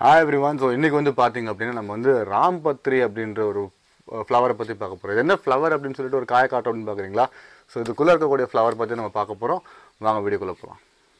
hi every one so இன்றைக்கி வந்து பார்த்தீங்க அப்படின்னா நம்ம வந்து ராம்பத்ரி அப்படின்ற ஒரு ஃப்ளவரை பற்றி பார்க்க போகிறோம் இது என்ன ஃப்ளவர் அப்படின்னு சொல்லிட்டு ஒரு காய காட்டும் அப்படின்னு பார்க்குறீங்களா ஸோ இதுக்குள்ளே இருக்கக்கூடிய ஃப்ளவர் பற்றி நம்ம பார்க்க போகிறோம் வாங்க வீடியோக்குள்ளே போகலாம்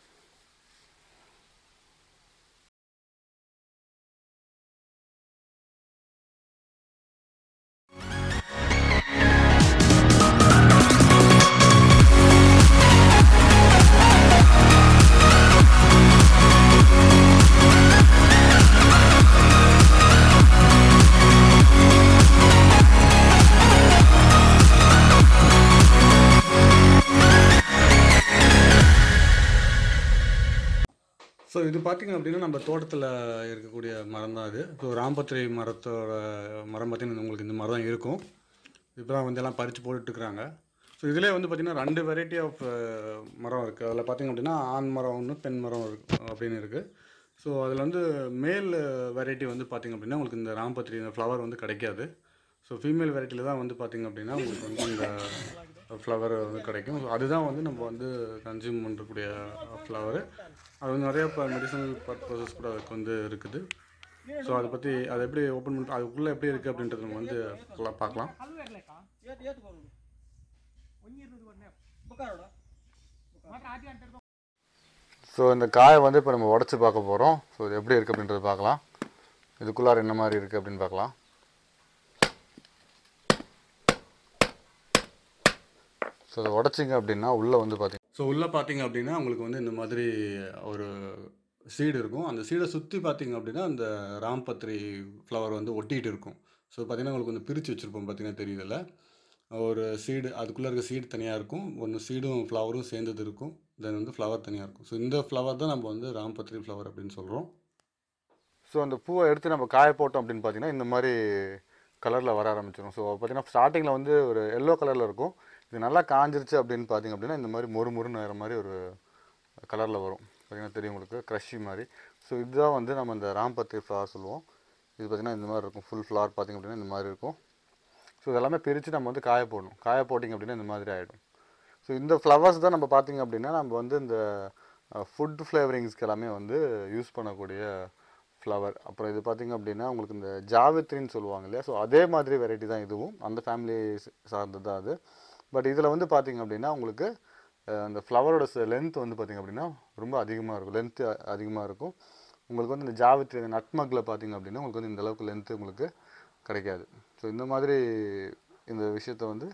ஸோ இது பார்த்திங்க அப்படின்னா நம்ம தோட்டத்தில் இருக்கக்கூடிய மரம் தான் இது ஸோ ராம்பத்திரி மரத்தோட மரம் பார்த்திங்கன்னா உங்களுக்கு இந்த மரம் தான் இருக்கும் இப்போ தான் வந்து எல்லாம் பறித்து போட்டுட்ருக்குறாங்க ஸோ இதிலே வந்து பார்த்திங்கன்னா ரெண்டு வெரைட்டி ஆஃப் மரம் இருக்குது அதில் பார்த்திங்க அப்படின்னா ஆண் மரம் ஒன்று பெண் மரம் இருக்கு அப்படின்னு இருக்குது ஸோ அதில் வந்து மேல் வெரைட்டி வந்து பார்த்திங்க அப்படின்னா உங்களுக்கு இந்த ராம்பத்திரி இந்த ஃப்ளவர் வந்து கிடைக்காது ஸோ ஃபீமேல் வெரைட்டியில் தான் வந்து பார்த்திங்க அப்படின்னா உங்களுக்கு வந்து இந்த ஃப்ளவர் வந்து கிடைக்கும் ஸோ அதுதான் வந்து நம்ம வந்து கன்சியூம் பண்ணக்கூடிய ஃப்ளவர் அது வந்து நிறைய இப்போ மெடிசனல் பர்பஸஸ் கூட அதுக்கு வந்து இருக்குது ஸோ அதை பற்றி அதை எப்படி ஓப்பன் பண்ணி அதுக்குள்ளே எப்படி இருக்குது அப்படின்றது நம்ம வந்து பா- பார்க்கலாம் ಏತ್ ಏತ್ ಬರೋದು ಬುಕ್ಕಾರೋಡ ஸோ இந்த காயை வந்து இப்போ நம்ம உடச்சி பார்க்க போகிறோம் ஸோ இது எப்படி இருக்குது அப்படின்றது பார்க்கலாம் இதுக்குள்ளார என்ன மாதிரி இருக்குது அப்படின்னு பார்க்கலாம் ஸோ அதை உடச்சிங்க அப்படின்னா உள்ளே வந்து பார்த்தீங்க ஸோ உள்ளே பார்த்தீங்க அப்படின்னா உங்களுக்கு வந்து இந்த மாதிரி ஒரு சீடு இருக்கும் அந்த சீடை சுற்றி பார்த்தீங்க அப்படின்னா அந்த ராம்பத்ரி ஃப்ளவர் வந்து ஒட்டிகிட்டு இருக்கும் ஸோ பார்த்தீங்கன்னா உங்களுக்கு வந்து பிரித்து வச்சுருப்போம் பார்த்தீங்கன்னா தெரியுதுல்ல ஒரு சீடு அதுக்குள்ளே இருக்க சீடு தனியாக இருக்கும் ஒன்று சீடும் ஃப்ளவரும் சேர்ந்தது இருக்கும் தென் வந்து ஃப்ளவர் தனியாக இருக்கும் ஸோ இந்த ஃப்ளவர் தான் நம்ம வந்து ராம்பத்ரி ஃப்ளவர் அப்படின்னு சொல்கிறோம் ஸோ அந்த பூவை எடுத்து நம்ம காய போட்டோம் அப்படின்னு பார்த்தீங்கன்னா இந்த மாதிரி கலரில் வர ஆரம்பிச்சிடும் ஸோ பார்த்தீங்கன்னா ஸ்டார்டிங்கில் வந்து ஒரு எல்லோ கலரில் இருக்கும் இது நல்லா காஞ்சிருச்சு அப்படின்னு பார்த்தீங்க அப்படின்னா இந்த மாதிரி மொறு மொறுன்னு வேறு மாதிரி ஒரு கலரில் வரும் பார்த்தீங்கன்னா தெரியும் உங்களுக்கு க்ரஷி மாதிரி ஸோ இதுதான் வந்து நம்ம இந்த ராம்பத்திரி ஃப்ளவர் சொல்லுவோம் இது பார்த்திங்கன்னா இந்த மாதிரி இருக்கும் ஃபுல் ஃப்ளவர் பார்த்திங்க அப்படின்னா இந்த மாதிரி இருக்கும் ஸோ இதெல்லாமே பிரித்து நம்ம வந்து காய போடணும் காய போட்டிங்க அப்படின்னா இந்த மாதிரி ஆகிடும் ஸோ இந்த ஃப்ளவர்ஸ் தான் நம்ம பார்த்திங்க அப்படின்னா நம்ம வந்து இந்த ஃபுட் ஃப்ளேவரிங்ஸ்க்கு எல்லாமே வந்து யூஸ் பண்ணக்கூடிய ஃப்ளவர் அப்புறம் இது பார்த்திங்க அப்படின்னா உங்களுக்கு இந்த ஜாவித்ரின்னு சொல்லுவாங்க இல்லையா ஸோ அதே மாதிரி வெரைட்டி தான் இதுவும் அந்த ஃபேமிலி சார்ந்தது தான் அது பட் இதில் வந்து பார்த்திங்க அப்படின்னா உங்களுக்கு அஹ், அந்த ஃப்ளவரோட லென்த் வந்து பார்த்திங்க அப்படின்னா ரொம்ப அதிகமாக இருக்கும் லென்த்து அதிகமாக இருக்கும் உங்களுக்கு வந்து இந்த ஜாவித்ரி இந்த நட்மக்கில் பார்த்திங்க அப்படின்னா உங்களுக்கு வந்து இந்த அளவுக்கு லென்த்து உங்களுக்கு கிடைக்காது ஸோ இந்த மாதிரி இந்த விஷயத்தை வந்து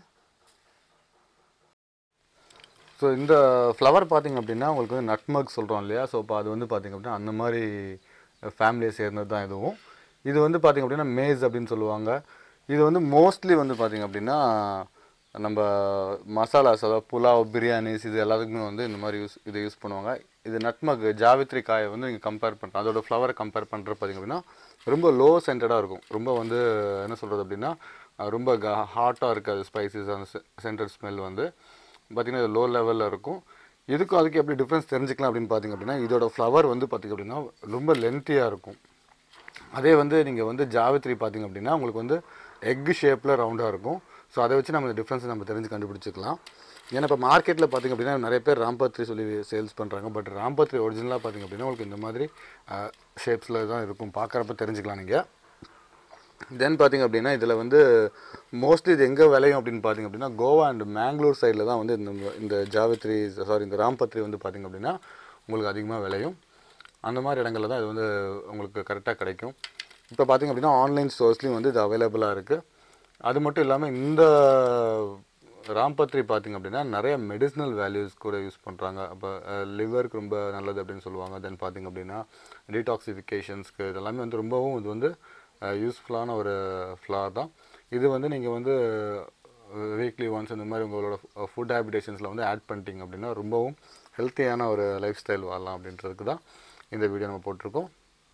ஸோ இந்த ஃப்ளவர் பார்த்திங்க அப்படின்னா உங்களுக்கு வந்து நட்மக் சொல்கிறோம் இல்லையா ஸோ இப்போ அது வந்து பார்த்திங்க அப்படின்னா அந்த மாதிரி ஃபேமிலியை சேர்ந்தது தான் இதுவும் இது வந்து பார்த்திங்க அப்படின்னா மேஸ் அப்படின்னு சொல்லுவாங்க இது வந்து மோஸ்ட்லி வந்து பார்த்திங்க அப்படின்னா நம்ம மசாலாஸ் அதாவது புலாவ் பிரியாணிஸ் இது எல்லாத்துக்குமே வந்து இந்த மாதிரி யூஸ் இதை யூஸ் பண்ணுவாங்க இது நட்மக் ஜாவித்ரி காயை வந்து நீங்கள் கம்பேர் பண்ணுறோம் அதோட ஃப்ளவரை கம்பேர் பண்ணுறது பார்த்திங்க அப்படின்னா ரொம்ப லோ சென்டடாக இருக்கும் ரொம்ப வந்து என்ன சொல்கிறது அப்படின்னா அஹ் ரொம்ப ஹாட்டாக இருக்காது ஸ்பைசஸ் அந்த சென்டர் ஸ்மெல் வந்து பார்த்திங்கன்னா இது லோ லெவலில் இருக்கும் இதுக்கும் அதுக்கு எப்படி டிஃப்ரென்ஸ் தெரிஞ்சுக்கலாம் அப்படின்னு பார்த்தீங்க அப்படின்னா இதோட ஃப்ளவர் வந்து பார்த்திங்க அப்படின்னா ரொம்ப லென்த்தியாக இருக்கும் அதே வந்து நீங்கள் வந்து ஜாவித்ரி பார்த்தீங்க அப்படின்னா உங்களுக்கு வந்து எக் ஷேப்பில் ரவுண்டாக இருக்கும் ஸோ அதை வச்சு நம்ம இந்த டிஃப்ரென்ஸ் நம்ம தெரிஞ்சு கண்டுபிடிச்சிக்கலாம் ஏன்னா இப்போ மார்க்கெட்டில் பார்த்திங்க அப்படின்னா நிறைய பேர் ராம்பத்ரி சொல்லி சேல்ஸ் பண்ணுறாங்க பட் ராம்பத்ரி ஒரிஜினலாக பார்த்திங்க அப்படின்னா உங்களுக்கு இந்த மாதிரி ஷேப்ஸில் தான் இருக்கும் பார்க்குறப்ப தெரிஞ்சுக்கலாம் நீங்கள் தென் பார்த்தீங்க அப்படின்னா இதில் வந்து மோஸ்ட்லி இது எங்கே விளையும் அப்படின்னு பார்த்தீங்க அப்படின்னா கோவா அண்ட் மேங்களூர் சைடில் தான் வந்து இந்த இந்த ஜாவித்ரி சாரி இந்த ராம்பத்ரி வந்து பார்த்தீங்க அப்படின்னா உங்களுக்கு அதிகமாக விளையும் அந்த மாதிரி இடங்கள்ல தான் இது வந்து உங்களுக்கு கரெக்டாக கிடைக்கும் இப்போ பார்த்தீங்க அப்படின்னா ஆன்லைன் ஸ்டோர்ஸ்லேயும் வந்து இது அவைலபிளாக இருக்குது அது மட்டும் இல்லாமல் இந்த ராம்பத்ரி பார்த்தீங்க அப்படின்னா நிறைய மெடிசினல் வேல்யூஸ் கூட யூஸ் பண்ணுறாங்க அப்போ லிவருக்கு ரொம்ப நல்லது அப்படின்னு சொல்லுவாங்க தென் பார்த்தீங்க அப்படின்னா டீடாக்சிஃபிகேஷன்ஸ்க்கு இதெல்லாமே வந்து ரொம்பவும் இது வந்து யூஸ்ஃபுல்லான ஒரு ஃப்ளவர் தான் இது வந்து நீங்கள் வந்து வீக்லி ஒன்ஸ் இந்த மாதிரி உங்களோட ஃபுட் ஹேபிடேஷன்ஸில் வந்து ஆட் பண்ணிட்டீங்க அப்படின்னா ரொம்பவும் ஹெல்த்தியான ஒரு லைஃப் ஸ்டைல் வாழலாம் அப்படின்றதுக்கு தான் இந்த வீடியோ நம்ம போட்டிருக்கோம்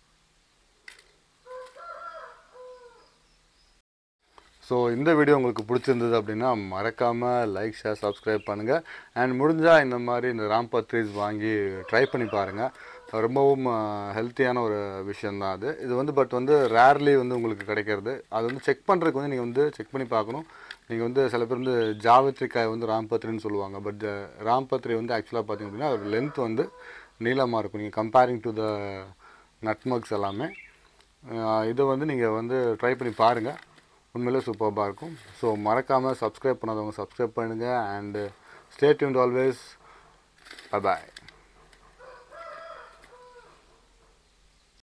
ஸோ இந்த வீடியோ உங்களுக்கு பிடிச்சிருந்தது அப்படின்னா மறக்காமல் லைக் ஷேர் சப்ஸ்கிரைப் பண்ணுங்கள் அண்ட் முடிஞ்சால் இந்த மாதிரி இந்த ராம்பத்ரீஸ் வாங்கி ட்ரை பண்ணி பாருங்கள் ரொம்பவும் ஹெல்த்தியான ஒரு விஷயந்தான் அது இது வந்து பட் வந்து ரேர்லி வந்து உங்களுக்கு கிடைக்கிறது அது வந்து செக் பண்ணுறதுக்கு வந்து நீங்கள் வந்து செக் பண்ணி பார்க்கணும் நீங்கள் வந்து சில பேர் வந்து ஜாவித்ரி காய் வந்து ராம்பத்ரின்னு சொல்லுவாங்க பட் ராம்பத்ரி வந்து ஆக்சுவலாக பார்த்தீங்க அப்படின்னா அதோட லென்த் வந்து நீளமாக இருக்கும் நீங்கள் கம்பேரிங் டு த நட்மக்ஸ் எல்லாமே இதை வந்து நீங்கள் வந்து ட்ரை பண்ணி பாருங்கள் உண்மையிலே சூப்பராக இருக்கும் ஸோ மறக்காமல் சப்ஸ்கிரைப் பண்ணாதவங்க சப்ஸ்கிரைப் பண்ணுங்கள் and stay tuned always bye